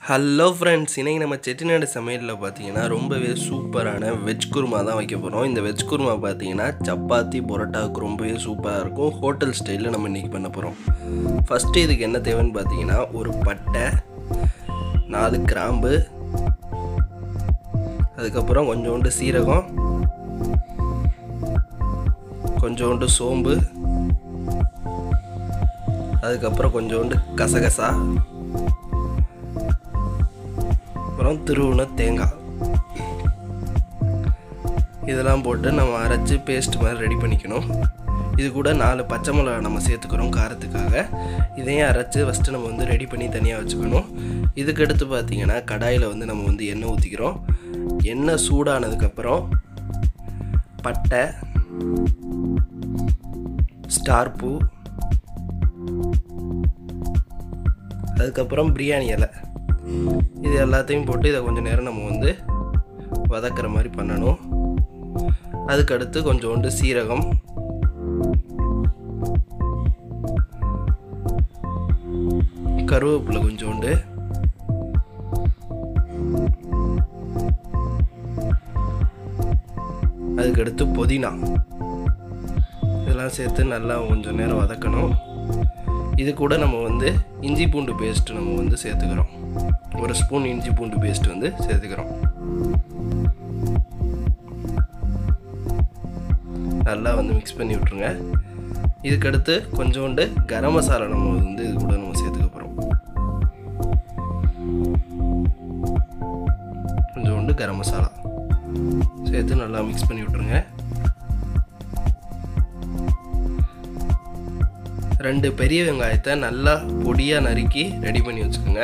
hello friends இன்னைக்கு நம்ம செட்டிநாடு சமையலில் பார்த்தீங்கன்னா ரொம்பவே சூப்பரான வெஜ் குருமா தான் வைக்க போகிறோம் இந்த வெஜ் குருமா பார்த்தீங்கன்னா சப்பாத்தி பரோட்டாவுக்கு ரொம்பவே சூப்பராக இருக்கும் ஹோட்டல் ஸ்டைலில் நம்ம இன்றைக்கி பண்ண போகிறோம் ஃபஸ்ட்டு இதுக்கு என்ன தேவைன்னு பார்த்தீங்கன்னா ஒரு பட்டை நாலு கிராம்பு அதுக்கப்புறம் கொஞ்சோண்டு சீரகம் கொஞ்சோண்டு சோம்பு அதுக்கப்புறம் கொஞ்சோண்டு கசகசா அப்புறம் திருவுண தேங்காய் இதெல்லாம் போட்டு நம்ம அரைச்சி பேஸ்ட் மாதிரி ரெடி பண்ணிக்கணும் இது கூட நாலு பச்சை மிளகா நம்ம சேர்த்துக்கிறோம் காரத்துக்காக இதையும் அரைச்சி ஃபஸ்ட்டு நம்ம வந்து ரெடி பண்ணி தனியாக வச்சுக்கணும் இதுக்கடுத்து பார்த்திங்கன்னா கடாயில் வந்து நம்ம வந்து எண்ணெய் ஊற்றிக்கிறோம் எண்ணெய் சூடானதுக்கப்புறம் பட்டை ஸ்டார் பூ அதுக்கப்புறம் பிரியாணி இலை இது எல்லாத்தையும் போட்டு இதை கொஞ்சம் நேரம் நம்ம வந்து வதக்கிற மாதிரி பண்ணணும் அதுக்கடுத்து கொஞ்சோண்டு சீரகம் கருவேப்பிலை கொஞ்சோண்டு அதுக்கடுத்து புதினா இதெல்லாம் சேர்த்து நல்லா கொஞ்சம் நேரம் வதக்கணும் இது கூட நம்ம வந்து இஞ்சி பூண்டு பேஸ்ட் நம்ம வந்து சேர்த்துக்கிறோம் ஒரு ஸ்பூன் இஞ்சி பூண்டு பேஸ்ட் வந்து சேர்த்துக்கிறோம் நல்லா வந்து மிக்ஸ் பண்ணி விட்ருங்க இதுக்கடுத்து கொஞ்சோண்டு கரம் மசாலா நம்ம வந்து இது கூட நம்ம சேர்த்துக்க போகிறோம் கொஞ்சோண்டு கரம் மசாலா சேர்த்து நல்லா மிக்ஸ் பண்ணி விட்ருங்க ரெண்டு பெரிய வெங்காயத்தை நல்லா பொடியாக நறுக்கி ரெடி பண்ணி வச்சுக்கோங்க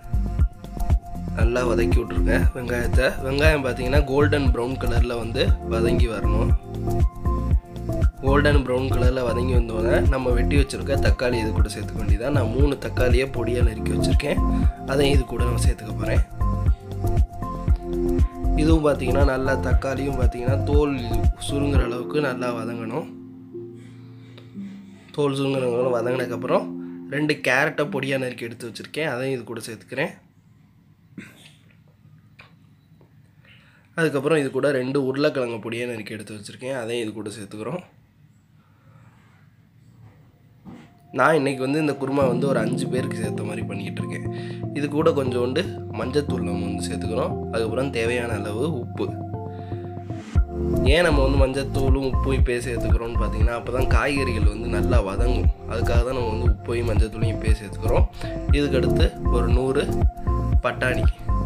நல்லா வதக்கி விட்ருங்க வெங்காயத்தை வெங்காயம் பார்த்தீங்கன்னா கோல்டன் ப்ரௌன் கலரில் வந்து வதங்கி வரணும் கோல்டன் ப்ரௌன் கலரில் வதங்கி வந்தோடனே நம்ம வெட்டி வச்சுருக்க தக்காளி இது கூட சேர்த்துக்க வேண்டியதான் நான் மூணு தக்காளியை பொடியாக நறுக்கி வச்சுருக்கேன் அதையும் இது கூட நான் சேர்த்துக்க போகிறேன் இதுவும் பார்த்தீங்கன்னா நல்லா தக்காளியும் பார்த்தீங்கன்னா தோல் சுருங்குற அளவுக்கு நல்லா வதங்கணும் தோல் சுருங்குறவங்களும் வதங்கினதுக்கப்புறம் ரெண்டு கேரட்டை பொடியாக நறுக்கி எடுத்து வச்சுருக்கேன் அதையும் இது கூட சேர்த்துக்கிறேன் அதுக்கப்புறம் இது கூட ரெண்டு உருளைக்கிழங்கு பொடியாக நறுக்கி எடுத்து வச்சுருக்கேன் அதையும் இது கூட சேர்த்துக்கிறோம் நான் இன்றைக்கி வந்து இந்த குருமா வந்து ஒரு அஞ்சு பேருக்கு சேர்த்த மாதிரி பண்ணிக்கிட்டு இருக்கேன் இது கூட கொஞ்சோண்டு மஞ்சத்தூள் நம்ம வந்து சேர்த்துக்கிறோம் அதுக்கப்புறம் தேவையான அளவு உப்பு ஏன் நம்ம வந்து மஞ்சத்தூளும் உப்பையும் இப்போயே சேர்த்துக்கிறோம்னு பார்த்தீங்கன்னா அப்போ தான் காய்கறிகள் வந்து நல்லா வதங்கும் அதுக்காக தான் நம்ம வந்து உப்பையும் மஞ்சத்தூளையும் இப்போயே சேர்த்துக்கிறோம் இதுக்கடுத்து ஒரு நூறு பட்டாணி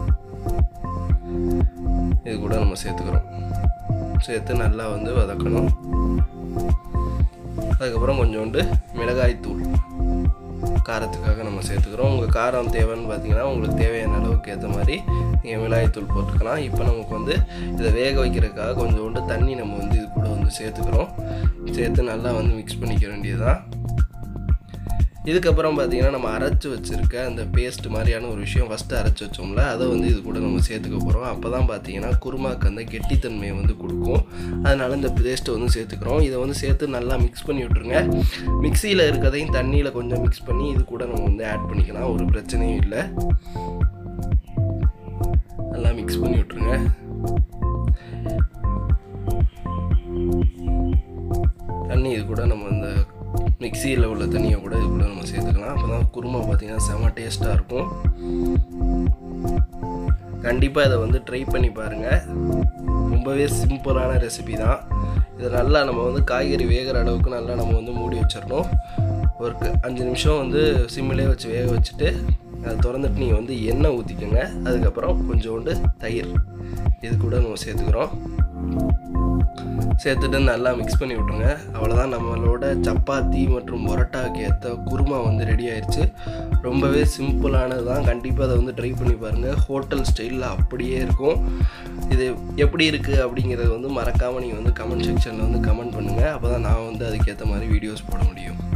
இது கூட நம்ம சேர்த்துக்கிறோம் சேர்த்து நல்லா வந்து வதக்கணும் அதுக்கப்புறம் கொஞ்சோண்டு மிளகாய்த்தூள் காரத்துக்காக நம்ம சேர்த்துக்கிறோம் உங்கள் காரம் தேவைன்னு பார்த்தீங்கன்னா உங்களுக்கு தேவையான அளவுக்கு ஏற்ற மாதிரி நீங்கள் மிளகாய்த்தூள் போட்டுக்கலாம் இப்போ நமக்கு வந்து இதை வேக வைக்கிறதுக்காக கொஞ்சோண்டு தண்ணி நம்ம வந்து இது கூட வந்து சேர்த்துக்கிறோம் சேர்த்து நல்லா வந்து மிக்ஸ் பண்ணிக்க வேண்டியதுதான் இதுக்கப்புறம் பார்த்தீங்கன்னா நம்ம அரைச்சி வச்சுருக்க அந்த பேஸ்ட் மாதிரியான ஒரு விஷயம் ஃபஸ்ட்டு அரைச்சி வச்சோம்ல அதை வந்து இது கூட நம்ம சேர்த்துக்க போகிறோம் அப்போ தான் பார்த்தீங்கன்னா குருமாக்கு அந்த கெட்டித்தன்மையை வந்து கொடுக்கும் அதனால் இந்த பேஸ்ட்டை வந்து சேர்த்துக்கிறோம் இதை வந்து சேர்த்து நல்லா மிக்ஸ் பண்ணி விட்ருங்க மிக்சியில் இருக்கிறதையும் தண்ணியில் கொஞ்சம் மிக்ஸ் பண்ணி இது கூட நம்ம வந்து ஆட் பண்ணிக்கலாம் ஒரு பிரச்சனையும் இல்லை நல்லா மிக்ஸ் பண்ணி விட்ருங்க தண்ணி இது கூட நம்ம இந்த மிக்சியில் உள்ள தண்ணியை கூட இது கூட நம்ம சேர்த்துக்கலாம் அப்போ தான் குருமா பார்த்திங்கன்னா செம டேஸ்ட்டாக இருக்கும் கண்டிப்பாக இதை வந்து ட்ரை பண்ணி பாருங்கள் ரொம்பவே சிம்பிளான ரெசிபி தான் இதை நல்லா நம்ம வந்து காய்கறி வேகிற அளவுக்கு நல்லா நம்ம வந்து மூடி வச்சிடணும் ஒரு அஞ்சு நிமிஷம் வந்து சிம்மிலே வச்சு வேக வச்சுட்டு அதை திறந்துட்டு நீங்கள் வந்து எண்ணெய் ஊற்றிக்கோங்க அதுக்கப்புறம் கொஞ்சோண்டு தயிர் இது கூட நம்ம சேர்த்துக்கிறோம் சேர்த்துட்டு நல்லா மிக்ஸ் பண்ணி விட்ருங்க அவ்வளோதான் நம்மளோட சப்பாத்தி மற்றும் பரோட்டாவுக்கு ஏற்ற குருமா வந்து ரெடி ஆயிடுச்சு ரொம்பவே சிம்பிளானது தான் கண்டிப்பாக அதை வந்து ட்ரை பண்ணி பாருங்கள் ஹோட்டல் ஸ்டைலில் அப்படியே இருக்கும் இது எப்படி இருக்குது அப்படிங்கிறத வந்து மறக்காமல் நீங்கள் வந்து கமெண்ட் செக்ஷனில் வந்து கமெண்ட் பண்ணுங்கள் அப்போ தான் நான் வந்து அதுக்கேற்ற மாதிரி வீடியோஸ் போட முடியும்